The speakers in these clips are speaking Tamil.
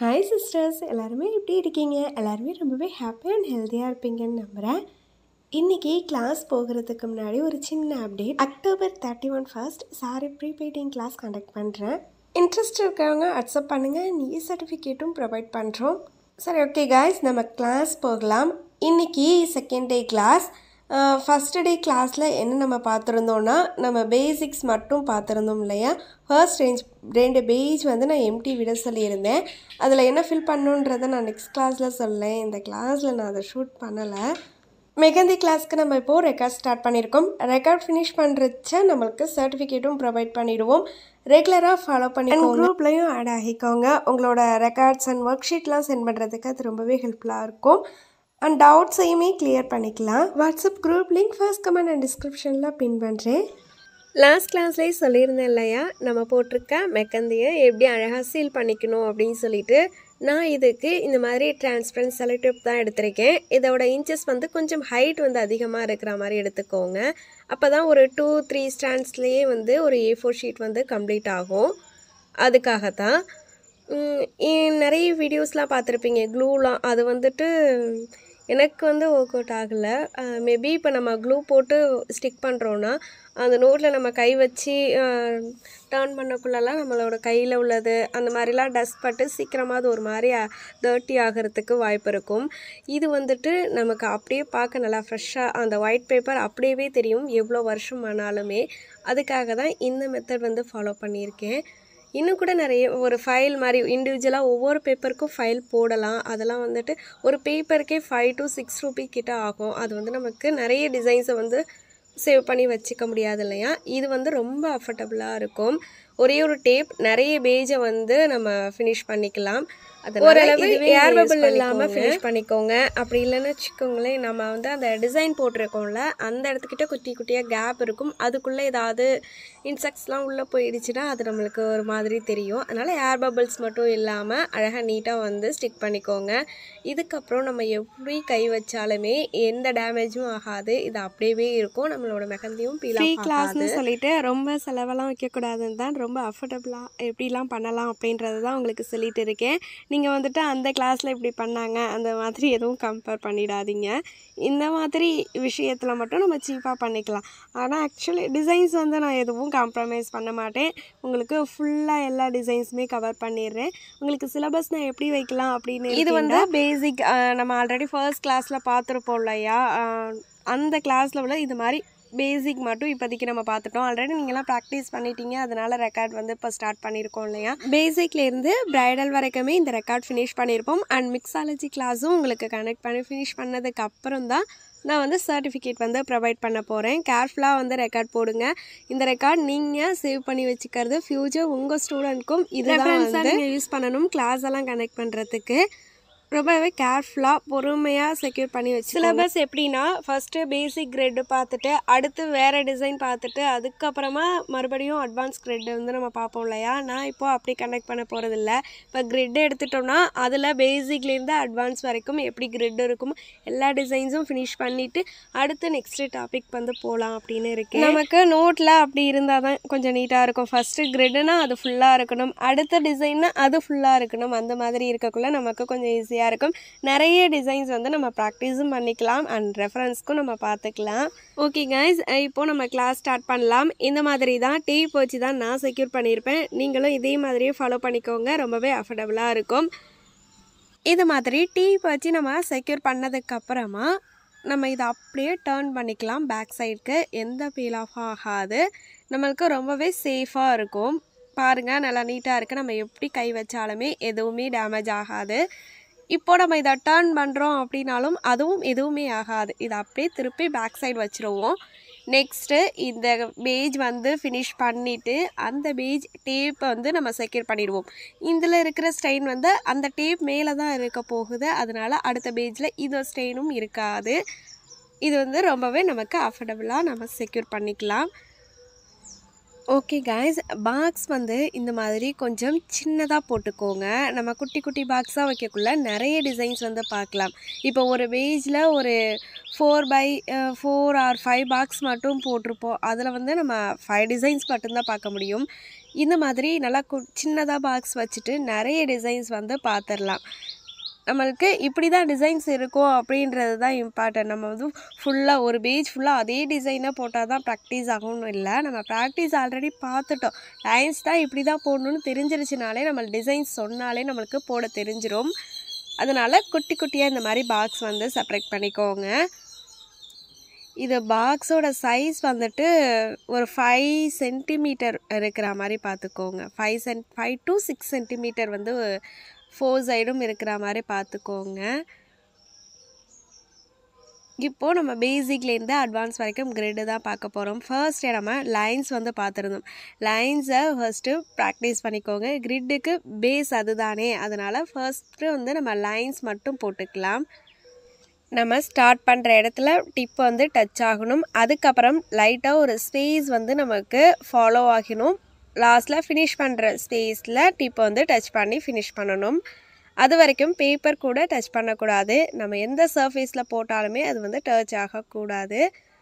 ஹாய் சிஸ்டர்ஸ் எல்லாருமே எப்படி இருக்கீங்க எல்லாருமே ரொம்பவே ஹாப்பி அண்ட் ஹெல்த்தியாக இருப்பீங்கன்னு நம்புகிறேன் இன்றைக்கி கிளாஸ் போகிறதுக்கு முன்னாடி ஒரு சின்ன update October thirty one first sorry ப்ரீபெய்டிங் கிளாஸ் கண்டக்ட் பண்ணுறேன் இன்ட்ரெஸ்ட் இருக்கவங்க அக்செப்ட் பண்ணுங்கள் நீ சர்டிஃபிகேட்டும் ப்ரொவைட் பண்ணுறோம் சரி ஓகே காய்ஸ் நம்ம கிளாஸ் போகலாம் இன்றைக்கி second day class first day கிளாஸில் என்ன நம்ம பார்த்துருந்தோன்னா நம்ம பேசிக்ஸ் மட்டும் பார்த்துருந்தோம் இல்லையா ஃபர்ஸ்ட் ரேஞ்ச் ரெண்டு பேஜ் வந்து நான் எம்டி விட சொல்லியிருந்தேன் அதில் என்ன ஃபில் பண்ணுன்றதை நான் நெக்ஸ்ட் கிளாஸில் சொல்லேன் இந்த கிளாஸில் நான் அதை ஷூட் பண்ணலை மெகந்தி கிளாஸ்க்கு நம்ம இப்போது ரெக்கார்ட் ஸ்டார்ட் பண்ணியிருக்கோம் ரெக்கார்ட் ஃபினிஷ் பண்ணுறச்ச நம்மளுக்கு சர்டிஃபிகேட்டும் ப்ரொவைட் பண்ணிவிடுவோம் ரெகுலராக ஃபாலோ பண்ணி குரூப்லேயும் ஆட் ஆகிக்கோங்க உங்களோட ரெக்கார்ட்ஸ் அண்ட் ஒர்க் ஷீட்லாம் சென்ட் பண்ணுறதுக்கு அது ரொம்பவே ஹெல்ப்ஃபுல்லாக இருக்கும் அண்ட் டவுட்ஸையுமே கிளியர் பண்ணிக்கலாம் WhatsApp group link first comment and டிஸ்கிரிப்ஷனில் பின் பண்ணுறேன் லாஸ்ட் கிளாஸ்லேயே சொல்லியிருந்தேன் இல்லையா நம்ம போட்டிருக்க மெக்கந்தியை எப்படி அழகாக சீல் பண்ணிக்கணும் அப்படின்னு சொல்லிட்டு நான் இதுக்கு இந்த மாதிரி டிரான்ஸ்பரன்ட் செலக்டிவ் தான் எடுத்திருக்கேன் இதோட இன்ச்சஸ் வந்து கொஞ்சம் ஹைட் வந்து அதிகமாக இருக்கிற மாதிரி எடுத்துக்கோங்க அப்போ தான் ஒரு டூ த்ரீ ஸ்டாண்ட்ஸ்லேயே வந்து ஒரு ஏ ஃபோர் ஷீட் வந்து கம்ப்ளீட் ஆகும் அதுக்காகத்தான் நிறைய வீடியோஸ்லாம் பார்த்துருப்பீங்க க்ளூலாம் அது வந்துட்டு எனக்கு வந்து ஒர்க் அவுட் ஆகலை மேபி இப்போ நம்ம க்ளூ போட்டு ஸ்டிக் பண்ணுறோன்னா அந்த நோட்டில் நம்ம கை வச்சு டேர்ன் பண்ணக்குள்ளெல்லாம் நம்மளோட கையில் உள்ளது அந்த மாதிரிலாம் டஸ்ட் பட்டு சீக்கிரமாக அது ஒரு மாதிரி டர்ட்டி ஆகிறதுக்கு வாய்ப்பு இருக்கும் இது வந்துட்டு நமக்கு அப்படியே பார்க்க நல்லா ஃப்ரெஷ்ஷாக அந்த ஒயிட் பேப்பர் அப்படியே தெரியும் எவ்வளோ வருஷம் ஆனாலுமே அதுக்காக தான் இந்த மெத்தட் வந்து ஃபாலோ பண்ணியிருக்கேன் இன்னும் கூட நிறைய ஒரு ஃபைல் மாதிரி இண்டிவிஜுவலாக ஒவ்வொரு பேப்பருக்கும் ஃபைல் போடலாம் அதெல்லாம் வந்துட்டு ஒரு பேப்பருக்கே ஃபைவ் டு சிக்ஸ் ருபி கிட்ட ஆகும் அது வந்து நமக்கு நிறைய டிசைன்ஸை வந்து சேவ் பண்ணி வச்சுக்க முடியாது இல்லையா இது வந்து ரொம்ப அஃபர்டபுளாக இருக்கும் ஒரே ஒரு டேப் நிறைய பேஜை வந்து நம்ம ஃபினிஷ் பண்ணிக்கலாம் ஓரளவு ஏர் பபிள் இல்லாமல் ஃபினிஷ் பண்ணிக்கோங்க அப்படி இல்லைன்னு வச்சுக்கோங்களேன் நம்ம வந்து அந்த டிசைன் போட்டிருக்கோம்ல அந்த இடத்துக்கிட்ட குட்டி குட்டியாக கேப் இருக்கும் அதுக்குள்ளே ஏதாவது இன்செக்ட்ஸ்லாம் உள்ளே போயிடுச்சுன்னா அது நம்மளுக்கு ஒரு மாதிரி தெரியும் அதனால் ஏர் பபிள்ஸ் மட்டும் இல்லாமல் அழகாக நீட்டாக வந்து ஸ்டிக் பண்ணிக்கோங்க இதுக்கப்புறம் நம்ம எப்படி கை வச்சாலுமே எந்த டேமேஜும் ஆகாது இது அப்படியே இருக்கும் நம்மளோட மெகந்தியும் பீலா கிளாஸ்னு சொல்லிட்டு ரொம்ப செலவெல்லாம் வைக்கக்கூடாதுன்னு தான் ரொம்ப அஃபோர்டபுளாக எப்படிலாம் பண்ணலாம் அப்படின்றது தான் உங்களுக்கு சொல்லிட்டு இருக்கேன் நீங்கள் வந்துட்டு அந்த கிளாஸில் இப்படி பண்ணாங்க அந்த மாதிரி எதுவும் கம்பேர் பண்ணிடாதீங்க இந்த மாதிரி விஷயத்தில் மட்டும் நம்ம சீப்பாக பண்ணிக்கலாம் ஆனால் ஆக்சுவலி டிசைன்ஸ் வந்து நான் எதுவும் காம்ப்ரமைஸ் பண்ண மாட்டேன் உங்களுக்கு ஃபுல்லாக எல்லா டிசைன்ஸுமே கவர் பண்ணிடுறேன் உங்களுக்கு சிலபஸ் நான் எப்படி வைக்கலாம் அப்படின்னு இது வந்து பேசிக் நம்ம ஆல்ரெடி ஃபர்ஸ்ட் கிளாஸில் பார்த்துருப்போம் இல்லையா அந்த கிளாஸில் உள்ள இது மாதிரி பேசிக் மட்டும் இப்போதைக்கு நம்ம பார்த்துட்டோம் ஆல்ரெடி நீங்களாம் ப்ராக்டிஸ் பண்ணிட்டீங்க அதனால் ரெக்கார்ட் வந்து இப்போ ஸ்டார்ட் பண்ணியிருக்கோம் இல்லையா பேசிக்லேருந்து ப்ரைடல் வரைக்குமே இந்த ரெக்கார்ட் ஃபினிஷ் பண்ணியிருப்போம் அண்ட் மிக்ஸாலஜி கிளாஸும் உங்களுக்கு கனெக்ட் பண்ணி ஃபினிஷ் பண்ணதுக்கு அப்புறம் தான் நான் வந்து சர்டிஃபிகேட் வந்து ப்ரொவைட் பண்ண போகிறேன் கேர்ஃபுல்லாக வந்து ரெக்கார்ட் போடுங்க இந்த ரெக்கார்ட் நீங்கள் சேவ் பண்ணி வச்சுக்கிறது ஃப்யூச்சர் உங்கள் ஸ்டூடெண்ட்க்கும் இதுதான் வந்து யூஸ் பண்ணணும் கிளாஸ் எல்லாம் கனெக்ட் பண்ணுறதுக்கு ரொம்பவே கேர்ஃபுல்லாக பொறுமையாக செக்யூர் பண்ணி வச்சு சிலபஸ் எப்படின்னா ஃபஸ்ட்டு பேசிக் கிரெட்டு பார்த்துட்டு அடுத்து வேறு டிசைன் பார்த்துட்டு அதுக்கப்புறமா மறுபடியும் அட்வான்ஸ் கிரெட் வந்து நம்ம பார்ப்போம் இல்லையா நான் இப்போது அப்படி கனெக்ட் பண்ண போகிறதில்ல இப்போ கிரிட் எடுத்துட்டோம்னா அதில் பேசிக்லேருந்து அட்வான்ஸ் வரைக்கும் எப்படி கிரிட் இருக்கும் எல்லா டிசைன்ஸும் ஃபினிஷ் பண்ணிவிட்டு அடுத்து நெக்ஸ்ட்டு டாபிக் வந்து போகலாம் அப்படின்னு இருக்கு நமக்கு நோட்டில் அப்படி இருந்தால் தான் கொஞ்சம் நீட்டாக இருக்கும் ஃபஸ்ட்டு கிரிட்னா அது ஃபுல்லாக இருக்கணும் அடுத்த டிசைன்னா அது ஃபுல்லாக இருக்கணும் அந்த மாதிரி இருக்கக்குள்ள நமக்கு கொஞ்சம் ஈஸியாக ஈஸியாக இருக்கும் நிறைய டிசைன்ஸ் வந்து நம்ம ப்ராக்டிஸும் பண்ணிக்கலாம் அண்ட் ரெஃபரன்ஸ்க்கும் நம்ம பார்த்துக்கலாம் ஓகே கைஸ் இப்போது நம்ம கிளாஸ் ஸ்டார்ட் பண்ணலாம் இந்த மாதிரி தான் டேப் வச்சு தான் நான் செக்யூர் பண்ணியிருப்பேன் நீங்களும் இதே மாதிரியே ஃபாலோ பண்ணிக்கோங்க ரொம்பவே அஃபர்டபுளாக இருக்கும் இது மாதிரி டேப் வச்சு நம்ம செக்யூர் பண்ணதுக்கப்புறமா நம்ம இதை அப்படியே டேர்ன் பண்ணிக்கலாம் பேக் சைடுக்கு எந்த பீல் ஆஃப் ஆகாது நம்மளுக்கு ரொம்பவே சேஃபாக இருக்கும் பாருங்கள் நல்லா நீட்டாக இருக்குது நம்ம எப்படி கை வச்சாலுமே எதுவுமே டேமேஜ் ஆகாது இப்போ நம்ம இதை டேர்ன் பண்ணுறோம் அப்படின்னாலும் அதுவும் எதுவுமே ஆகாது இதை அப்படியே திருப்பி பேக் சைடு வச்சுருவோம் நெக்ஸ்ட்டு இந்த பேஜ் வந்து ஃபினிஷ் பண்ணிவிட்டு அந்த பேஜ் டேப்பை வந்து நம்ம செக்யூர் பண்ணிடுவோம் இதில் இருக்கிற ஸ்டெயின் வந்து அந்த டேப் மேலே தான் இருக்க போகுது அதனால் அடுத்த பேஜில் இது ஸ்டெயினும் இருக்காது இது வந்து ரொம்பவே நமக்கு அஃபர்டபுளாக நம்ம செக்யூர் பண்ணிக்கலாம் ஓகே கைஸ் பாக்ஸ் வந்து இந்த மாதிரி கொஞ்சம் சின்னதாக போட்டுக்கோங்க நம்ம குட்டி குட்டி பாக்ஸாக வைக்கக்குள்ள நிறைய டிசைன்ஸ் வந்து பார்க்கலாம் இப்போ ஒரு பேஜில் ஒரு four by four or five box மட்டும் போட்டிருப்போம் அதில் வந்து நம்ம ஃபைவ் டிசைன்ஸ் மட்டும்தான் பார்க்க முடியும் இந்த மாதிரி நல்லா கு சின்னதாக பாக்ஸ் வச்சுட்டு நிறைய டிசைன்ஸ் வந்து பார்த்துடலாம் நம்மளுக்கு இப்படி தான் டிசைன்ஸ் இருக்கும் அப்படின்றது தான் இம்பார்ட்டன்ட் நம்ம வந்து ஃபுல்லாக ஒரு பேஜ் ஃபுல்லாக அதே டிசைனாக போட்டால் தான் ப்ராக்டிஸ் ஆகும்னு இல்லை நம்ம ப்ராக்டிஸ் ஆல்ரெடி பார்த்துட்டோம் லைன்ஸ் தான் இப்படி தான் போடணும்னு தெரிஞ்சிருச்சுனாலே நம்ம டிசைன்ஸ் சொன்னாலே நம்மளுக்கு போட தெரிஞ்சிரும் அதனால் குட்டி குட்டியாக இந்த மாதிரி பாக்ஸ் வந்து செப்பரேட் பண்ணிக்கோங்க இது பாக்ஸோட சைஸ் வந்துட்டு ஒரு ஃபைவ் சென்டிமீட்டர் இருக்கிற மாதிரி பார்த்துக்கோங்க five cent five to six centimetre வந்து ஃபோர் சைடும் இருக்கிற மாதிரி பார்த்துக்கோங்க இப்போது நம்ம பேசிக்லேருந்து அட்வான்ஸ் வரைக்கும் கிரிட்டு தான் பார்க்க போகிறோம் ஃபர்ஸ்ட் நம்ம லைன்ஸ் வந்து பார்த்துருந்தோம் லைன்ஸை ஃபர்ஸ்ட்டு ப்ராக்டிஸ் பண்ணிக்கோங்க கிரிட்டுக்கு பேஸ் அதுதானே அதனால் ஃபர்ஸ்ட்டு வந்து நம்ம லைன்ஸ் மட்டும் போட்டுக்கலாம் நம்ம ஸ்டார்ட் பண்ணுற இடத்துல டிப் வந்து டச் ஆகணும் அதுக்கப்புறம் லைட்டாக ஒரு ஸ்பேஸ் வந்து நமக்கு ஃபாலோ ஆகணும் லாஸ்ட்டில் ஃபினிஷ் பண்ணுற ஸ்பேஸில் டிப்பை வந்து டச் பண்ணி ஃபினிஷ் பண்ணணும் அது வரைக்கும் பேப்பர் கூட டச் பண்ணக்கூடாது நம்ம எந்த சர்ஃபேஸில் போட்டாலுமே அது வந்து டச் ஆகக்கூடாது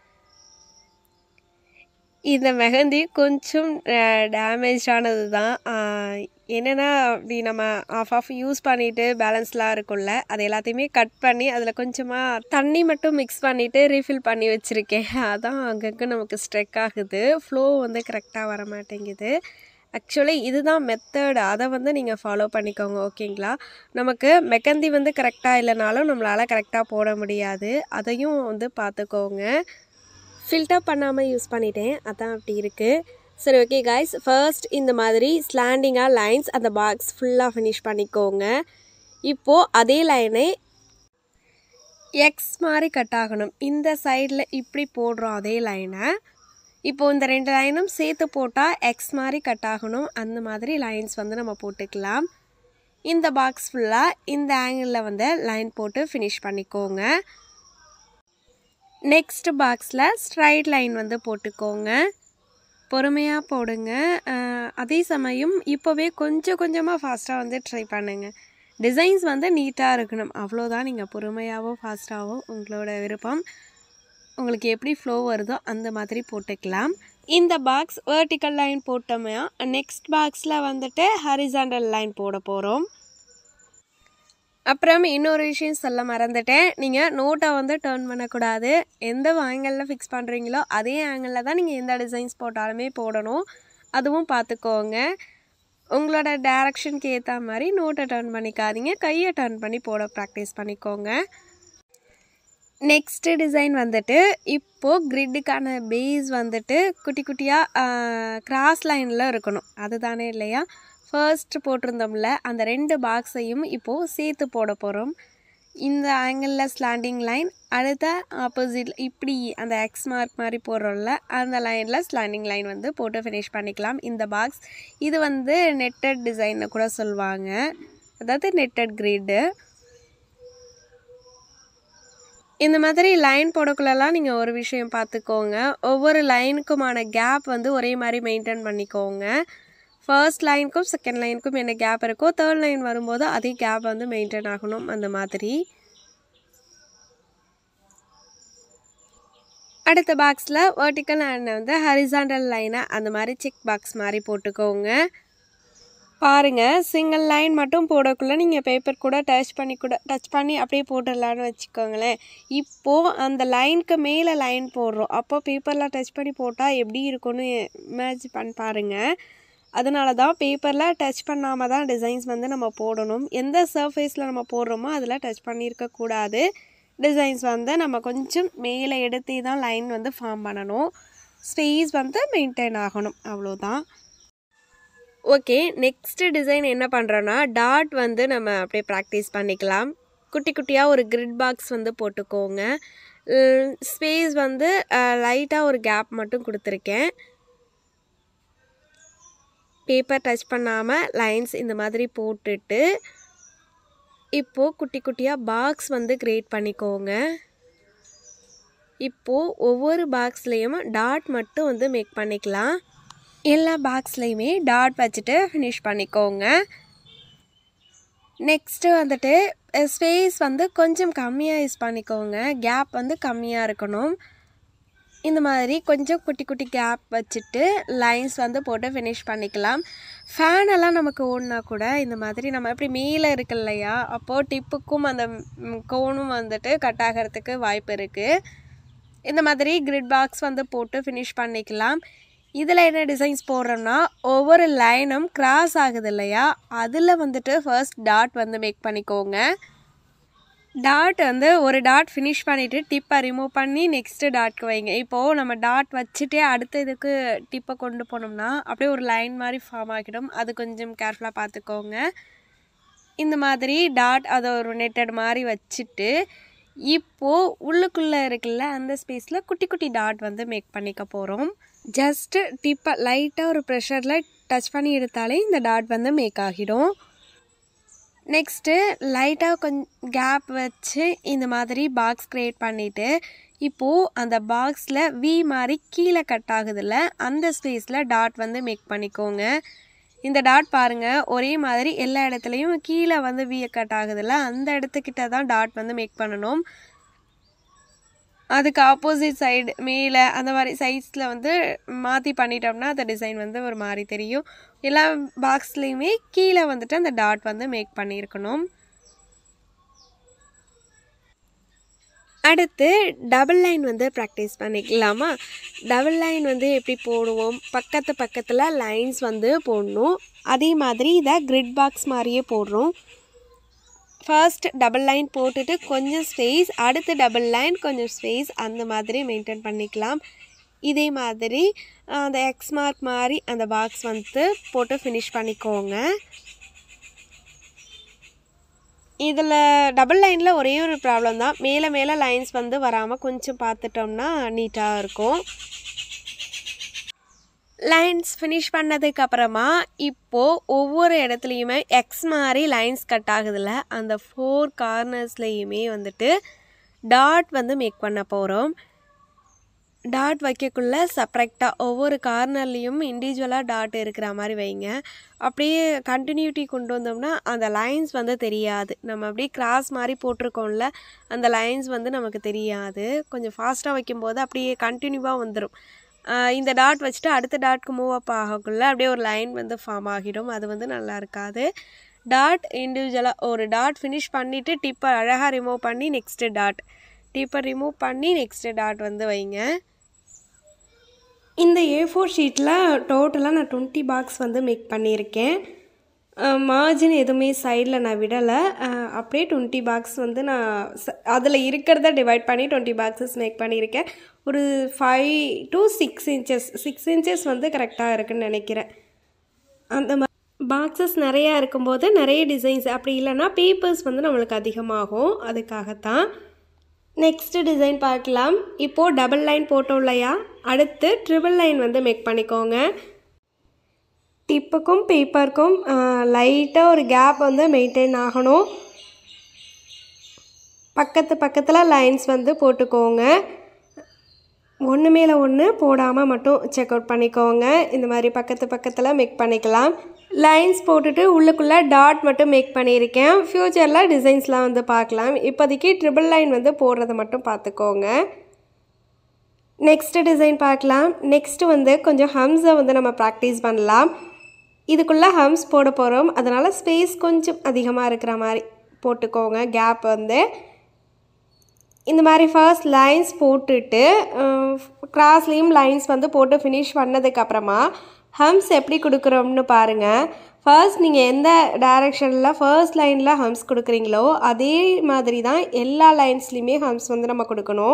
இந்த மெஹந்தி கொஞ்சம் டேமேஜ் ஆனது தான் என்னென்னா அப்படி நம்ம ஆஃப் ஆஃப் யூஸ் பண்ணிவிட்டு பேலன்ஸ்லாம் இருக்கும்ல அது எல்லாத்தையுமே கட் பண்ணி அதில் கொஞ்சமாக தண்ணி மட்டும் மிக்ஸ் பண்ணிவிட்டு ரீஃபில் பண்ணி வச்சுருக்கேன் அதான் அங்கங்கே நமக்கு ஸ்ட்ரெக் ஆகுது ஃப்ளோ வந்து கரெக்டாக வர மாட்டேங்குது ஆக்சுவலி இதுதான் மெத்தட் அதை வந்து நீங்கள் ஃபாலோ பண்ணிக்கோங்க ஓகேங்களா நமக்கு மெக்கந்தி வந்து கரெக்டாக இல்லைனாலும் நம்மளால் கரெக்டாக போட முடியாது அதையும் வந்து பார்த்துக்கோங்க ஃபில்டர் பண்ணாமல் யூஸ் பண்ணிட்டேன் அதான் அப்படி இருக்குது சரி ஓகே காய்ஸ் ஃபர்ஸ்ட் இந்த மாதிரி ஸ்லாண்டிங்காக லைன்ஸ் அந்த பாக்ஸ் ஃபுல்லாக ஃபினிஷ் பண்ணிக்கோங்க இப்போது அதே லைனை எக்ஸ் மாதிரி கட் ஆகணும் இந்த சைடில் இப்படி போடுறோம் அதே லைனை இப்போது இந்த ரெண்டு லைனும் சேர்த்து போட்டால் எக்ஸ் மாதிரி கட் ஆகணும் அந்த மாதிரி லைன்ஸ் வந்து நம்ம போட்டுக்கலாம் இந்த பாக்ஸ் ஃபுல்லாக இந்த ஆங்கிளில் வந்து லைன் போட்டு ஃபினிஷ் பண்ணிக்கோங்க நெக்ஸ்ட் பாக்ஸில் ஸ்ட்ரைட் லைன் வந்து போட்டுக்கோங்க பொறுமையாக போடுங்க அதே சமயம் இப்போவே கொஞ்சம் கொஞ்சமாக ஃபாஸ்ட்டாக வந்து ட்ரை பண்ணுங்கள் டிசைன்ஸ் வந்து நீட்டாக இருக்கணும் அவ்வளோதான் நீங்கள் பொறுமையாகவும் ஃபாஸ்ட்டாகவும் உங்களோட விருப்பம் உங்களுக்கு எப்படி ஃப்ளோ வருதோ அந்த மாதிரி போட்டுக்கலாம் இந்த பாக்ஸ் வேர்ட்டிக்கல் லைன் போட்டோமே நெக்ஸ்ட் பாக்ஸில் வந்துட்டு ஹரிசாண்டல் லைன் போட போகிறோம் அப்புறம் இன்னொரு விஷயம் சொல்ல மறந்துட்டேன் நீங்கள் நோட்டை வந்து டேர்ன் பண்ணக்கூடாது எந்த ஆங்கிளில் ஃபிக்ஸ் பண்ணுறீங்களோ அதே ஆங்கிளில் தான் நீங்கள் எந்த டிசைன்ஸ் போட்டாலுமே போடணும் அதுவும் பார்த்துக்கோங்க உங்களோட டேரக்ஷனுக்கு ஏற்ற மாதிரி நோட்டை டேர்ன் பண்ணிக்காதீங்க கையை டேர்ன் பண்ணி போட ப்ராக்டிஸ் பண்ணிக்கோங்க நெக்ஸ்ட்டு டிசைன் வந்துட்டு இப்போது கிரிட்டுக்கான பேஸ் வந்துட்டு குட்டி குட்டியாக கிராஸ் லைனில் இருக்கணும் அதுதானே இல்லையா ஃபர்ஸ்ட் போட்டிருந்தோம்ல அந்த ரெண்டு பாக்ஸையும் இப்போது சேர்த்து போட போகிறோம் இந்த ஆங்கிளில் ஸ்லாண்டிங் லைன் அடுத்த ஆப்போசிட் இப்படி அந்த எக்ஸ் மார்க் மாதிரி போடுறோம்ல அந்த லைனில் ஸ்லாண்டிங் லைன் வந்து போட்டு ஃபினிஷ் பண்ணிக்கலாம் இந்த பாக்ஸ் இது வந்து நெட்டட் டிசைன்னு கூட சொல்லுவாங்க அதாவது நெட்டட் கிரிட்டு இந்த மாதிரி லைன் போடக்குள்ளலாம் நீங்கள் ஒரு விஷயம் பார்த்துக்கோங்க ஒவ்வொரு லைனுக்குமான கேப் வந்து ஒரே மாதிரி மெயின்டைன் பண்ணிக்கோங்க ஃபர்ஸ்ட் லைனுக்கும் செகண்ட் லைனுக்கும் என்ன கேப் இருக்கோ தேர்ட் லைன் வரும்போது அதே கேப் வந்து மெயின்டைன் ஆகணும் அந்த மாதிரி அடுத்த பாக்ஸில் வேர்ட்டிக்கல் அண்ட் வந்து ஹரிசாண்டல் லைனை அந்த மாதிரி செக் பாக்ஸ் மாதிரி போட்டுக்கோங்க பாருங்கள் சிங்கிள் லைன் மட்டும் போடக்குள்ளே நீங்கள் பேப்பர் கூட டச் பண்ணி கூட டச் பண்ணி அப்படியே போட்டுடலான்னு வச்சுக்கோங்களேன் இப்போது அந்த லைனுக்கு மேலே லைன் போடுறோம் அப்போ பேப்பரில் டச் பண்ணி போட்டால் எப்படி இருக்கும்னு இமேஜ் பண்ணி பாருங்கள் அதனால தான் பேப்பரில் டச் பண்ணாமல் தான் டிசைன்ஸ் வந்து நம்ம போடணும் எந்த சர்ஃபேஸில் நம்ம போடுறோமோ அதில் டச் பண்ணியிருக்கக்கூடாது டிசைன்ஸ் வந்து நம்ம கொஞ்சம் மேலே எடுத்தே தான் லைன் வந்து ஃபார்ம் பண்ணணும் ஸ்பேஸ் வந்து மெயின்டைன் ஆகணும் அவ்வளோதான் ஓகே நெக்ஸ்ட்டு டிசைன் என்ன பண்ணுறோன்னா டாட் வந்து நம்ம அப்படியே ப்ராக்டிஸ் பண்ணிக்கலாம் குட்டி குட்டியாக ஒரு கிரிட் பாக்ஸ் வந்து போட்டுக்கோங்க ஸ்பேஸ் வந்து லைட்டாக ஒரு கேப் மட்டும் கொடுத்துருக்கேன் பேப்பர் டச் பண்ணாமல் லைன்ஸ் இந்த மாதிரி போட்டுட்டு இப்போது குட்டி குட்டியாக பாக்ஸ் வந்து க்ரியேட் பண்ணிக்கோங்க இப்போது ஒவ்வொரு பாக்ஸ்லேயும் டாட் மட்டும் வந்து மேக் பண்ணிக்கலாம் எல்லா பாக்ஸ்லேயுமே டாட் வச்சுட்டு ஃபினிஷ் பண்ணிக்கோங்க நெக்ஸ்ட்டு வந்துட்டு ஸ்பேஸ் வந்து கொஞ்சம் கம்மியாக யூஸ் பண்ணிக்கோங்க கேப் வந்து கம்மியாக இருக்கணும் இந்த மாதிரி கொஞ்சம் குட்டி குட்டி கேப் வச்சுட்டு லைன்ஸ் வந்து போட்டு ஃபினிஷ் பண்ணிக்கலாம் ஃபேன் எல்லாம் நமக்கு ஓடினா கூட இந்த மாதிரி நம்ம எப்படி மேலே இருக்கு இல்லையா அப்போது டிப்புக்கும் அந்த கோனும் வந்துட்டு கட் ஆகிறதுக்கு வாய்ப்பு இருக்குது இந்த மாதிரி கிரிட் பாக்ஸ் வந்து போட்டு ஃபினிஷ் பண்ணிக்கலாம் இதில் என்ன டிசைன்ஸ் போடுறோம்னா ஒவ்வொரு லைனும் கிராஸ் ஆகுது இல்லையா அதில் வந்துட்டு ஃபர்ஸ்ட் டாட் வந்து மேக் பண்ணிக்கோங்க டாட் வந்து ஒரு டாட் ஃபினிஷ் பண்ணிவிட்டு டிப்பை ரிமூவ் பண்ணி நெக்ஸ்ட்டு டாட்க்கு வைங்க இப்போது நம்ம டாட் வச்சுட்டே அடுத்த இதுக்கு டிப்பை கொண்டு போனோம்னா அப்படியே ஒரு லைன் மாதிரி ஃபார்ம் ஆகிடும் அது கொஞ்சம் கேர்ஃபுல்லாக பார்த்துக்கோங்க இந்த மாதிரி டாட் அதை ஒரு நெட்டட் மாதிரி வச்சுட்டு இப்போது உள்ளுக்குள்ளே இருக்குல்ல அந்த ஸ்பேஸில் குட்டி குட்டி டாட் வந்து மேக் பண்ணிக்க போகிறோம் ஜஸ்ட்டு டிப்பை லைட்டாக ஒரு ப்ரெஷரில் டச் பண்ணி எடுத்தாலே இந்த டாட் வந்து மேக் ஆகிடும் நெக்ஸ்ட்டு லைட்டாக கொஞ்சம் கேப் வச்சு இந்த மாதிரி பாக்ஸ் க்ரியேட் பண்ணிவிட்டு இப்போது அந்த பாக்ஸில் வி மாதிரி கீழே கட் ஆகுதுல்ல அந்த ஸ்பேஸில் டாட் வந்து மேக் பண்ணிக்கோங்க இந்த டாட் பாருங்கள் ஒரே மாதிரி எல்லா இடத்துலையும் கீழே வந்து வி கட் ஆகுதுல்ல அந்த இடத்துக்கிட்ட தான் டாட் வந்து மேக் பண்ணணும் அதுக்கு ஆப்போசிட் சைடு மேலே அந்த மாதிரி சைஸில் வந்து மாற்றி பண்ணிட்டோம்னா அந்த டிசைன் வந்து ஒரு மாதிரி தெரியும் எல்லா பாக்ஸ்லேயுமே கீழே வந்துட்டு அந்த டாட் வந்து மேக் பண்ணியிருக்கணும் அடுத்து டபுள் லைன் வந்து ப்ராக்டிஸ் பண்ணிக்கலாமா டபுள் லைன் வந்து எப்படி போடுவோம் பக்கத்து பக்கத்தில் லைன்ஸ் வந்து போடணும் அதே மாதிரி இதை கிரிட் பாக்ஸ் மாதிரியே போடுறோம் ஃபர்ஸ்ட் டபுள் லைன் போட்டுட்டு கொஞ்சம் ஸ்பேஸ் அடுத்து டபுள் லைன் கொஞ்சம் ஸ்பேஸ் அந்த மாதிரி மெயின்டைன் பண்ணிக்கலாம் இதே மாதிரி அந்த எக்ஸ் மார்க் மாதிரி அந்த பாக்ஸ் வந்து போட்டு ஃபினிஷ் பண்ணிக்கோங்க இதில் டபுள் லைனில் ஒரே ஒரு ப்ராப்ளம் தான் மேலே மேலே லைன்ஸ் வந்து வராமல் கொஞ்சம் பார்த்துட்டோம்னா நீட்டாக இருக்கும் லைன்ஸ் ஃபினிஷ் பண்ணதுக்கு அப்புறமா இப்போது ஒவ்வொரு இடத்துலையுமே எக்ஸ் மாதிரி லைன்ஸ் கட் ஆகுதுல்ல அந்த ஃபோர் கார்னர்ஸ்லேயுமே வந்துட்டு டாட் வந்து மேக் பண்ண போகிறோம் டாட் வைக்கக்குள்ளே செப்ரேட்டாக ஒவ்வொரு கார்னர்லேயும் இண்டிவிஜுவலாக டாட் இருக்கிற மாதிரி வைங்க அப்படியே கண்டினியூட்டி கொண்டு வந்தோம்னா அந்த லைன்ஸ் வந்து தெரியாது நம்ம அப்படியே கிராஸ் மாதிரி போட்டிருக்கோம்ல அந்த லைன்ஸ் வந்து நமக்கு தெரியாது கொஞ்சம் ஃபாஸ்ட்டாக வைக்கும்போது அப்படியே கண்டினியூவாக வந்துடும் இந்த டாட் வச்சுட்டு அடுத்த டாட்க்கு மூவ் அப் ஆகக்குள்ள அப்படியே ஒரு லைன் வந்து ஃபார்ம் ஆகிடும் அது வந்து நல்லா இருக்காது டாட் இண்டிவிஜுவலாக ஒரு டாட் ஃபினிஷ் பண்ணிவிட்டு டிப்பை அழகாக ரிமூவ் பண்ணி நெக்ஸ்ட்டு டாட் டிப்பை ரிமூவ் பண்ணி நெக்ஸ்ட்டு டாட் வந்து வைங்க இந்த ஏ ஃபோர் ஷீட்டில் டோட்டலாக நான் டுவெண்ட்டி பாக்ஸ் வந்து மேக் பண்ணியிருக்கேன் மார்ஜின் எதுவுமே சைடில் நான் விடலை அப்படியே டுவெண்ட்டி பாக்ஸ் வந்து நான் அதில் இருக்கிறத டிவைட் பண்ணி டுவெண்ட்டி பாக்ஸஸ் மேக் பண்ணியிருக்கேன் ஒரு five to six inches six inches வந்து கரெக்டாக இருக்குன்னு நினைக்கிறேன் அந்த மாதிரி பாக்ஸஸ் நிறையா இருக்கும்போது நிறைய டிசைன்ஸ் அப்படி இல்லைன்னா பேப்பர்ஸ் வந்து நம்மளுக்கு அதிகமாகும் அதுக்காகத்தான் நெக்ஸ்ட்டு டிசைன் பார்க்கலாம் இப்போது டபுள் லைன் போட்டோம் இல்லையா அடுத்து ட்ரிபிள் லைன் வந்து மேக் பண்ணிக்கோங்க டிப்புக்கும் பேப்பருக்கும் லைட்டாக ஒரு கேப் வந்து மெயின்டைன் ஆகணும் பக்கத்து பக்கத்தில் லைன்ஸ் வந்து போட்டுக்கோங்க ஒன்று மேலே ஒன்று போடாமல் மட்டும் செக் அவுட் பண்ணிக்கோங்க இந்த மாதிரி பக்கத்து பக்கத்தில் மேக் பண்ணிக்கலாம் லைன்ஸ் போட்டுட்டு உள்ளுக்குள்ளே டாட் மட்டும் மேக் பண்ணியிருக்கேன் ஃப்யூச்சரில் டிசைன்ஸ்லாம் வந்து பார்க்கலாம் இப்போதைக்கு ட்ரிபிள் லைன் வந்து போடுறத மட்டும் பார்த்துக்கோங்க நெக்ஸ்ட்டு டிசைன் பார்க்கலாம் நெக்ஸ்ட்டு வந்து கொஞ்சம் ஹம்ஸை வந்து நம்ம ப்ராக்டிஸ் பண்ணலாம் இதுக்குள்ளே ஹம்ஸ் போட போகிறோம் அதனால் ஸ்பேஸ் கொஞ்சம் அதிகமாக இருக்கிற மாதிரி போட்டுக்கோங்க கேப் வந்து இந்த மாதிரி ஃபர்ஸ்ட் லைன்ஸ் போட்டுட்டு கிராஸ்லேயும் லைன்ஸ் வந்து போட்டு ஃபினிஷ் பண்ணதுக்கப்புறமா ஹம்ஸ் எப்படி கொடுக்குறோம்னு பாருங்கள் ஃபர்ஸ்ட் நீங்கள் எந்த டைரெக்ஷனில் ஃபர்ஸ்ட் லைனில் ஹம்ஸ் கொடுக்குறீங்களோ அதே மாதிரி தான் எல்லா லைன்ஸ்லேயுமே ஹம்ஸ் வந்து நம்ம கொடுக்கணும்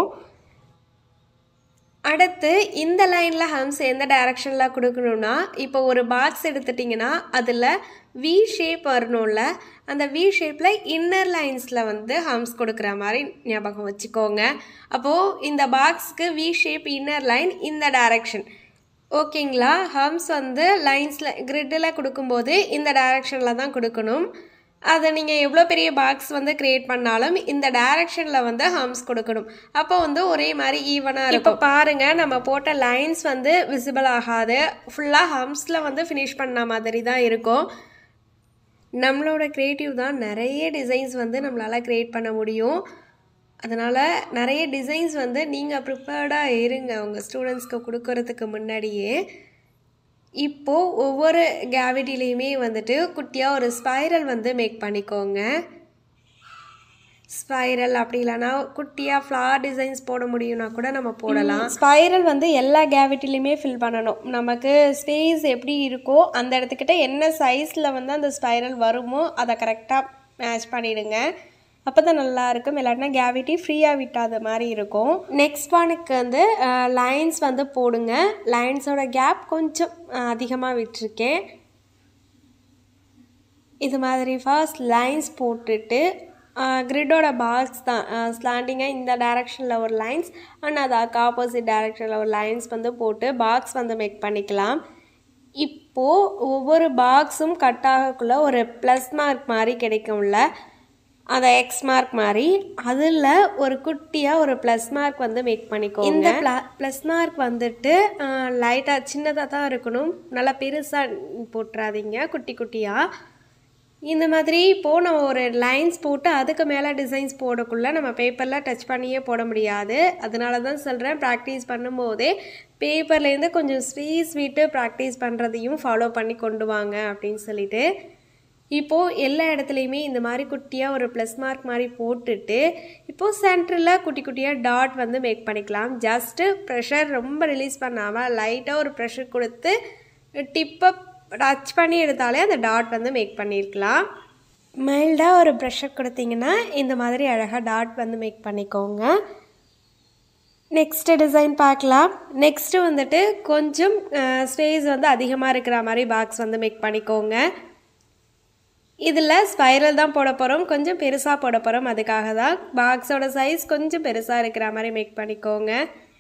அடுத்து இந்த லைனில் ஹம்ஸ் எந்த டைரக்ஷனில் கொடுக்கணும்னா இப்போ ஒரு பாக்ஸ் எடுத்துட்டிங்கன்னா அதில் வி ஷேப் வரணும்ல அந்த வி ஷேப்பில் இன்னர் லைன்ஸில் வந்து ஹம்ஸ் கொடுக்குற மாதிரி ஞாபகம் வச்சுக்கோங்க அப்போது இந்த பாக்ஸ்க்கு வி ஷேப் இன்னர் லைன் இந்த டைரக்ஷன் ஓகேங்களா ஹம்ஸ் வந்து லைன்ஸில் கிரிட்டில் கொடுக்கும்போது இந்த டைரக்ஷனில் தான் கொடுக்கணும் அதை நீங்கள் எவ்வளோ பெரிய பாக்ஸ் வந்து க்ரியேட் பண்ணாலும் இந்த டைரக்ஷனில் வந்து ஹம்ஸ் கொடுக்கணும் அப்போ வந்து ஒரே மாதிரி ஈவனாக இருக்கும் இப்போ பாருங்கள் நம்ம போட்ட லைன்ஸ் வந்து விசிபிள் ஆகாது ஃபுல்லாக ஹம்ஸில் வந்து ஃபினிஷ் பண்ண மாதிரி தான் இருக்கும் நம்மளோட க்ரியேட்டிவ் தான் நிறைய டிசைன்ஸ் வந்து நம்மளால் க்ரியேட் பண்ண முடியும் அதனால் நிறைய டிசைன்ஸ் வந்து நீங்கள் ப்ரிப்பேர்டாக இருங்க உங்கள் ஸ்டூடெண்ட்ஸ்க்கு கொடுக்கறதுக்கு முன்னாடியே இப்போது ஒவ்வொரு கேவிட்டிலையுமே வந்துட்டு குட்டியாக ஒரு ஸ்பைரல் வந்து மேக் பண்ணிக்கோங்க ஸ்பைரல் அப்படி இல்லைன்னா குட்டியாக ஃப்ளார் டிசைன்ஸ் போட முடியும்னா கூட நம்ம போடலாம் ஸ்பைரல் வந்து எல்லா கேவிட்டிலையுமே ஃபில் பண்ணணும் நமக்கு ஸ்பேஸ் எப்படி இருக்கோ அந்த இடத்துக்கிட்ட என்ன சைஸில் வந்து அந்த ஸ்பைரல் வருமோ அதை கரெக்டாக மேட்ச் பண்ணிவிடுங்க அப்போ தான் நல்லா இருக்கும் இல்லாட்டினா கேவிட்டி ஃப்ரீயாக விட்டாத மாதிரி இருக்கும் நெக்ஸ்ட் ஒனுக்கு வந்து லைன்ஸ் வந்து போடுங்க லைன்ஸோட கேப் கொஞ்சம் அதிகமாக விட்டுருக்கேன் இது மாதிரி ஃபர்ஸ்ட் லைன்ஸ் போட்டுட்டு கிரிட்டோட பாக்ஸ் தான் ஸ்லாண்டிங்காக இந்த டைரக்ஷனில் ஒரு லைன்ஸ் அண்ட் அதுக்கு ஆப்போசிட் டைரக்ஷனில் ஒரு லைன்ஸ் வந்து போட்டு பாக்ஸ் வந்து மேக் பண்ணிக்கலாம் இப்போது ஒவ்வொரு பாக்ஸும் கட் ஆகக்குள்ள ஒரு ப்ளஸ் மார்க் மாதிரி கிடைக்கும்ல அந்த எக்ஸ் மார்க் மாதிரி அதில் ஒரு குட்டியாக ஒரு ப்ளஸ் மார்க் வந்து மேக் பண்ணிக்கோங்க இந்த ப்ள ப்ளஸ் மார்க் வந்துட்டு லைட்டாக சின்னதாக தான் இருக்கணும் நல்லா பெருசாக போட்டுறாதீங்க குட்டி குட்டியாக இந்த மாதிரி இப்போது நம்ம ஒரு லைன்ஸ் போட்டு அதுக்கு மேலே டிசைன்ஸ் போடக்குள்ள நம்ம பேப்பரில் டச் பண்ணியே போட முடியாது அதனால தான் சொல்கிறேன் ப்ராக்டிஸ் பண்ணும்போதே பேப்பர்லேருந்து கொஞ்சம் ஸ்வீஸ் விட்டு ப்ராக்டிஸ் பண்ணுறதையும் ஃபாலோ பண்ணி கொண்டு வாங்க அப்படின்னு சொல்லிட்டு இப்போது எல்லா இடத்துலையுமே இந்த மாதிரி குட்டியாக ஒரு ப்ளஸ் மார்க் மாதிரி போட்டுட்டு இப்போது சென்டரில் குட்டி குட்டியாக டாட் வந்து மேக் பண்ணிக்கலாம் ஜஸ்ட்டு ப்ரெஷர் ரொம்ப ரிலீஸ் பண்ணாமல் லைட்டாக ஒரு ப்ரெஷர் கொடுத்து டிப்பை டச் பண்ணி எடுத்தாலே அந்த டாட் வந்து மேக் பண்ணியிருக்கலாம் மைல்டாக ஒரு ப்ரெஷர் கொடுத்தீங்கன்னா இந்த மாதிரி அழகாக டாட் வந்து மேக் பண்ணிக்கோங்க நெக்ஸ்ட்டு டிசைன் பார்க்கலாம் நெக்ஸ்ட்டு வந்துட்டு கொஞ்சம் ஸ்பேஸ் வந்து அதிகமாக இருக்கிற மாதிரி பாக்ஸ் வந்து மேக் பண்ணிக்கோங்க இதில் ஸ்பைரல் தான் போட போகிறோம் கொஞ்சம் பெருசாக போட போகிறோம் அதுக்காக தான் பாக்ஸோட சைஸ் கொஞ்சம் பெருசாக இருக்கிற மாதிரி மேக் பண்ணிக்கோங்க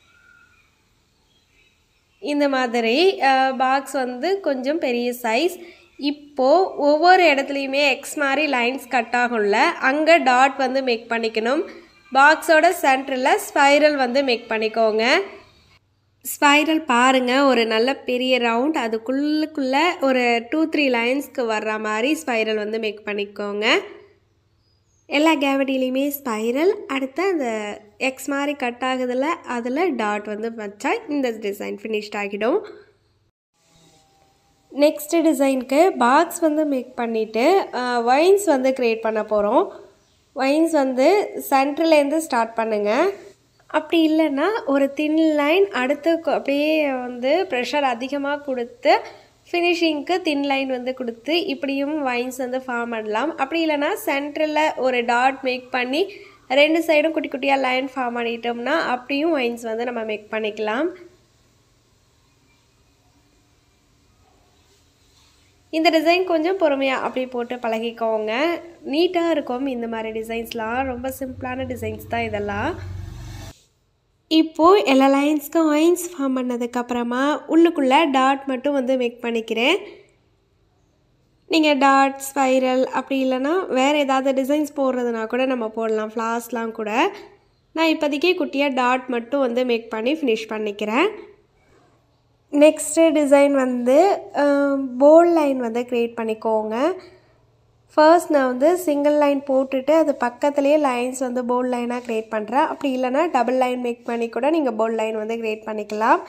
இந்த மாதிரி பாக்ஸ் வந்து கொஞ்சம் பெரிய சைஸ் இப்போது ஒவ்வொரு இடத்துலையுமே எக்ஸ் மாதிரி லைன்ஸ் கட் ஆகும்ல அங்கே டாட் வந்து மேக் பண்ணிக்கணும் பாக்ஸோட சென்டரில் ஸ்பைரல் வந்து மேக் பண்ணிக்கோங்க ஸ்பைரல் பாருங்கள் ஒரு நல்ல பெரிய ரவுண்ட் அதுக்குள்ளுக்குள்ளே ஒரு டூ த்ரீ லைன்ஸ்க்கு வர்ற மாதிரி ஸ்பைரல் வந்து மேக் பண்ணிக்கோங்க எல்லா கேவடியிலையுமே ஸ்பைரல் அடுத்து அந்த எக்ஸ் மாதிரி கட் ஆகுதில் அதில் டாட் வந்து வச்சா இந்த டிசைன் ஃபினிஷ்ட் ஆகிடும் நெக்ஸ்ட்டு டிசைனுக்கு பாக்ஸ் வந்து மேக் பண்ணிவிட்டு வைன்ஸ் வந்து க்ரியேட் பண்ண போகிறோம் வைன்ஸ் வந்து சென்டர்லேருந்து ஸ்டார்ட் பண்ணுங்கள் அப்படி இல்லைன்னா ஒரு தின் லைன் அடுத்து அப்படியே வந்து ப்ரெஷர் அதிகமாக கொடுத்து ஃபினிஷிங்க்கு தின் லைன் வந்து கொடுத்து இப்படியும் வைன்ஸ் வந்து ஃபார்ம் பண்ணலாம் அப்படி இல்லைன்னா சென்டரில் ஒரு டாட் மேக் பண்ணி ரெண்டு சைடும் குட்டி குட்டியாக லைன் ஃபார்ம் பண்ணிட்டோம்னா அப்படியும் வைன்ஸ் வந்து நம்ம மேக் பண்ணிக்கலாம் இந்த டிசைன் கொஞ்சம் பொறுமையாக அப்படி போட்டு பழகிக்கோங்க நீட்டாக இருக்கும் இந்த மாதிரி டிசைன்ஸ்லாம் ரொம்ப சிம்பிளான டிசைன்ஸ் தான் இதெல்லாம் இப்போது எல்லா லைன்ஸ்க்கும் வைன்ஸ் ஃபார்ம் பண்ணதுக்கப்புறமா உள்ளுக்குள்ளே டாட் மட்டும் வந்து மேக் பண்ணிக்கிறேன் நீங்கள் டாட் ஸ்பைரல் அப்படி இல்லைன்னா வேறு ஏதாவது டிசைன்ஸ் போடுறதுனா கூட நம்ம போடலாம் ஃப்ளாஸ்லாம் கூட நான் இப்போதைக்கு குட்டியாக டாட் மட்டும் வந்து மேக் பண்ணி ஃபினிஷ் பண்ணிக்கிறேன் நெக்ஸ்ட்டு டிசைன் வந்து போல் லைன் வந்து க்ரியேட் பண்ணிக்கோங்க ஃபர்ஸ்ட் நான் வந்து சிங்கிள் லைன் போட்டுட்டு அது பக்கத்துலேயே லைன்ஸ் வந்து போல்ட் லைனாக க்ரியேட் பண்ணுறேன் அப்படி இல்லைனா டபுள் லைன் மேக் பண்ணி கூட நீங்கள் போல்ட் லைன் வந்து க்ரியேட் பண்ணிக்கலாம்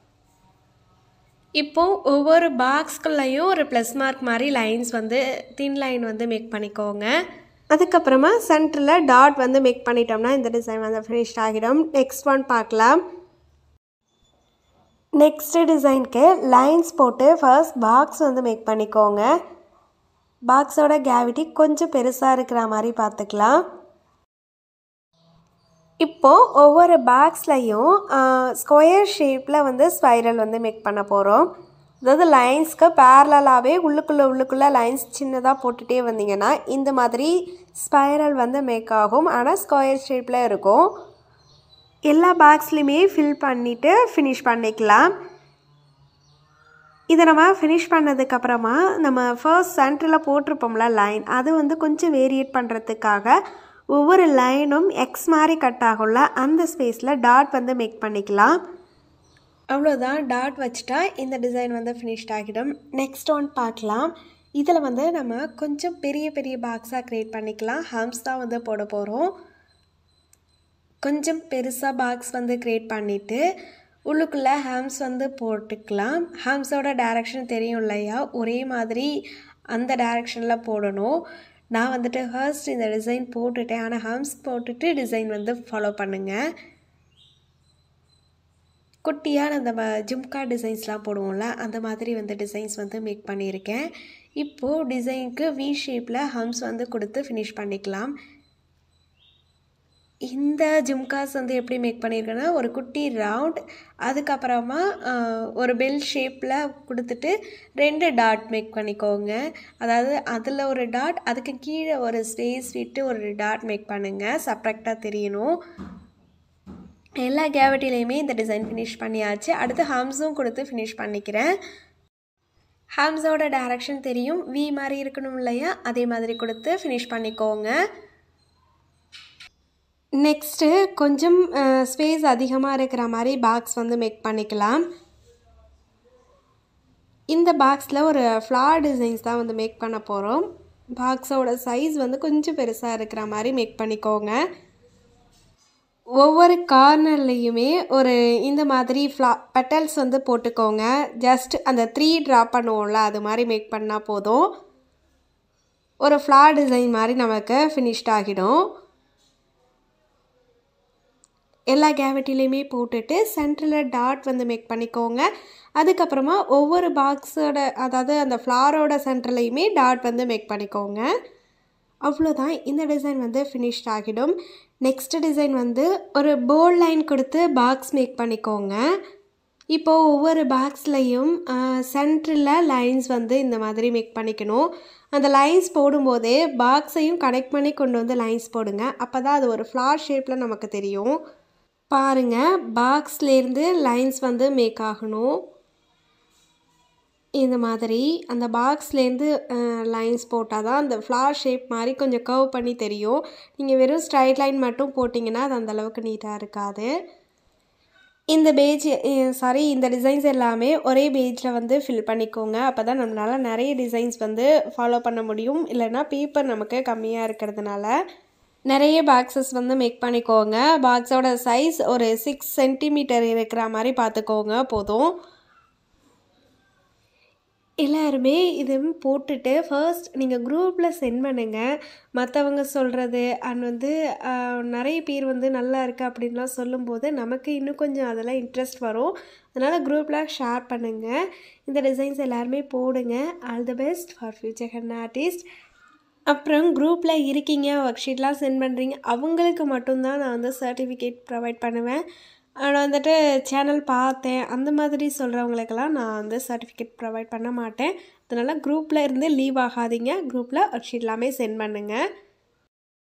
இப்போது ஒவ்வொரு பாக்ஸ்குள்ளேயும் ஒரு ப்ளஸ் மார்க் மாதிரி லைன்ஸ் வந்து தின் லைன் வந்து மேக் பண்ணிக்கோங்க அதுக்கப்புறமா சென்டரில் டாட் வந்து மேக் பண்ணிட்டோம்னா இந்த டிசைன் வந்து ஃபினிஷ்ட் ஆகிடும் நெக்ஸ்ட் ஒன் பார்க்கலாம் நெக்ஸ்ட்டு டிசைனுக்கு லைன்ஸ் போட்டு ஃபர்ஸ்ட் பாக்ஸ் வந்து மேக் பண்ணிக்கோங்க பாக்ஸோட கேவிட்டி கொஞ்சம் பெருசாக இருக்கிற மாதிரி பார்த்துக்கலாம் இப்போது ஒவ்வொரு பாக்ஸ்லையும் ஸ்கொயர் ஷேப்பில் வந்து ஸ்பைரல் வந்து மேக் பண்ண போகிறோம் அதாவது லைன்ஸ்க்கு பேரலாகவே உள்ளுக்குள்ளே உள்ளுக்குள்ளே லைன்ஸ் சின்னதாக போட்டுகிட்டே வந்தீங்கன்னா இந்த மாதிரி ஸ்பைரல் வந்து மேக் ஆகும் ஆனால் ஸ்கொயர் ஷேப்பில் இருக்கும் எல்லா பாக்ஸ்லையுமே ஃபில் பண்ணிவிட்டு ஃபினிஷ் பண்ணிக்கலாம் இதை நம்ம ஃபினிஷ் பண்ணதுக்கப்புறமா நம்ம ஃபர்ஸ்ட் சென்டரில் போட்டிருப்போம்ல லைன் அது வந்து கொஞ்சம் வேரியேட் பண்ணுறதுக்காக ஒவ்வொரு லைனும் எக்ஸ் மாதிரி கட் ஆகும்ல அந்த ஸ்பேஸில் டாட் வந்து மேக் பண்ணிக்கலாம் அவ்வளோதான் டாட் வச்சுட்டா இந்த டிசைன் வந்து ஃபினிஷ்ட் ஆகிடும் நெக்ஸ்ட் ஒன் பார்க்கலாம் இதில் வந்து நம்ம கொஞ்சம் பெரிய பெரிய பாக்ஸாக க்ரியேட் பண்ணிக்கலாம் ஹம்ஸ் தான் வந்து போட போகிறோம் கொஞ்சம் பெருசாக பாக்ஸ் வந்து க்ரியேட் பண்ணிவிட்டு உள்ளுக்குள்ளே ஹேம்ஸ் வந்து போட்டுக்கலாம் ஹேம்ஸோட டைரக்ஷன் தெரியும் இல்லையா ஒரே மாதிரி அந்த டைரக்ஷனில் போடணும் நான் வந்துட்டு ஃபர்ஸ்ட் இந்த டிசைன் போட்டுட்டேன் ஆனால் ஹேம்ஸ் போட்டுட்டு டிசைன் வந்து ஃபாலோ பண்ணுங்கள் குட்டியான அந்த ஜும்கா டிசைன்ஸ்லாம் போடுவோம்ல அந்த மாதிரி வந்து டிசைன்ஸ் வந்து மேக் பண்ணியிருக்கேன் இப்போது டிசைனுக்கு வி ஷேப்பில் ஹம்ஸ் வந்து கொடுத்து ஃபினிஷ் பண்ணிக்கலாம் இந்த ஜும்காஸ் வந்து எப்படி மேக் பண்ணியிருக்கேன்னா ஒரு குட்டி ரவுண்ட் அதுக்கப்புறமா ஒரு பெல் ஷேப்பில் கொடுத்துட்டு ரெண்டு டாட் மேக் பண்ணிக்கோங்க அதாவது அதில் ஒரு டாட் அதுக்கு கீழே ஒரு ஸ்பேஸ் விட்டு ஒரு டாட் மேக் பண்ணுங்கள் சப்ராக்டாக தெரியணும் எல்லா கேவிட்டிலையுமே இந்த டிசைன் ஃபினிஷ் பண்ணியாச்சு அடுத்து ஹம்ஸும் கொடுத்து ஃபினிஷ் பண்ணிக்கிறேன் ஹம்ஸோட டைரக்ஷன் தெரியும் வி மாதிரி இருக்கணும் இல்லையா அதே மாதிரி கொடுத்து ஃபினிஷ் பண்ணிக்கோங்க நெக்ஸ்ட்டு கொஞ்சம் ஸ்பேஸ் அதிகமாக இருக்கிற மாதிரி பாக்ஸ் வந்து மேக் பண்ணிக்கலாம் இந்த பாக்ஸில் ஒரு ஃப்ளார் டிசைன்ஸ் தான் வந்து மேக் பண்ண போகிறோம் பாக்ஸோட சைஸ் வந்து கொஞ்சம் பெருசாக இருக்கிற மாதிரி மேக் பண்ணிக்கோங்க ஒவ்வொரு கார்னர்லேயுமே ஒரு இந்த மாதிரி ஃப்ளா பெட்டல்ஸ் வந்து போட்டுக்கோங்க ஜஸ்ட் அந்த த்ரீ ட்ரா பண்ணுவோம்ல அது மாதிரி மேக் பண்ணால் போதும் ஒரு ஃப்ளார் டிசைன் மாதிரி நமக்கு ஃபினிஷ்ட் ஆகிடும் எல்லா கேவிட்டிலையுமே போட்டுட்டு சென்டரில் டாட் வந்து மேக் பண்ணிக்கோங்க அதுக்கப்புறமா ஒவ்வொரு பாக்ஸோட அதாவது அந்த ஃப்ளாரோட சென்டர்லையுமே டாட் வந்து மேக் பண்ணிக்கோங்க அவ்வளோதான் இந்த டிசைன் வந்து ஃபினிஷ்ட் ஆகிடும் நெக்ஸ்ட் டிசைன் வந்து ஒரு போல்ட் லைன் கொடுத்து பாக்ஸ் மேக் பண்ணிக்கோங்க இப்போது ஒவ்வொரு பாக்ஸ்லையும் சென்டரில் லைன்ஸ் வந்து இந்த மாதிரி மேக் பண்ணிக்கணும் அந்த லைன்ஸ் போடும்போதே பாக்ஸையும் கனெக்ட் பண்ணி கொண்டு வந்து லைன்ஸ் போடுங்க அப்போ தான் அது ஒரு ஃப்ளார் ஷேப்பில் நமக்கு தெரியும் பாருங்கள் பாக்ஸ்லேருந்து லைன்ஸ் வந்து மேக் ஆகணும் இந்த மாதிரி அந்த பாக்ஸ்லேருந்து லைன்ஸ் போட்டால் தான் அந்த ஃப்ளார் ஷேப் மாதிரி கொஞ்சம் கர்வ் பண்ணி தெரியும் நீங்கள் வெறும் ஸ்ட்ரைட் லைன் மட்டும் போட்டிங்கன்னா அது அந்தளவுக்கு நீட்டாக இருக்காது இந்த பேஜ் சாரி இந்த டிசைன்ஸ் எல்லாமே ஒரே பேஜில் வந்து ஃபில் பண்ணிக்கோங்க அப்போ தான் நம்மளால் நிறைய டிசைன்ஸ் வந்து ஃபாலோ பண்ண முடியும் இல்லைன்னா பேப்பர் நமக்கு கம்மியாக இருக்கிறதுனால நிறைய பாக்ஸஸ் வந்து மேக் பண்ணிக்கோங்க பாக்ஸோட சைஸ் ஒரு சிக்ஸ் சென்டிமீட்டர் இருக்கிற மாதிரி பார்த்துக்கோங்க போதும் எல்லாருமே இது போட்டுட்டு ஃபர்ஸ்ட் நீங்கள் குரூப்பில் சென்ட் பண்ணுங்கள் மற்றவங்க சொல்கிறது அண்ட் வந்து நிறைய பேர் வந்து நல்லா இருக்குது அப்படின்லாம் சொல்லும்போது நமக்கு இன்னும் கொஞ்சம் அதெல்லாம் இன்ட்ரெஸ்ட் வரும் அதனால் குரூப்பில் ஷேர் பண்ணுங்கள் இந்த டிசைன்ஸ் எல்லாருமே போடுங்க all the best for future henna artist அப்புறம் குரூப்பில் இருக்கீங்க ஒர்க் ஷீட்லாம் சென்ட் பண்ணுறீங்க அவங்களுக்கு மட்டும்தான் நான் வந்து சர்டிஃபிகேட் ப்ரொவைட் பண்ணுவேன் ஆனால் வந்துட்டு சேனல் பார்த்தேன் அந்த மாதிரி சொல்கிறவங்களுக்கெல்லாம் நான் வந்து சர்டிஃபிகேட் ப்ரொவைட் பண்ண மாட்டேன் அதனால் குரூப்பில் இருந்து லீவ் ஆகாதீங்க குரூப்பில் ஒர்க் ஷீட் எல்லாமே சென்ட் பண்ணுங்கள்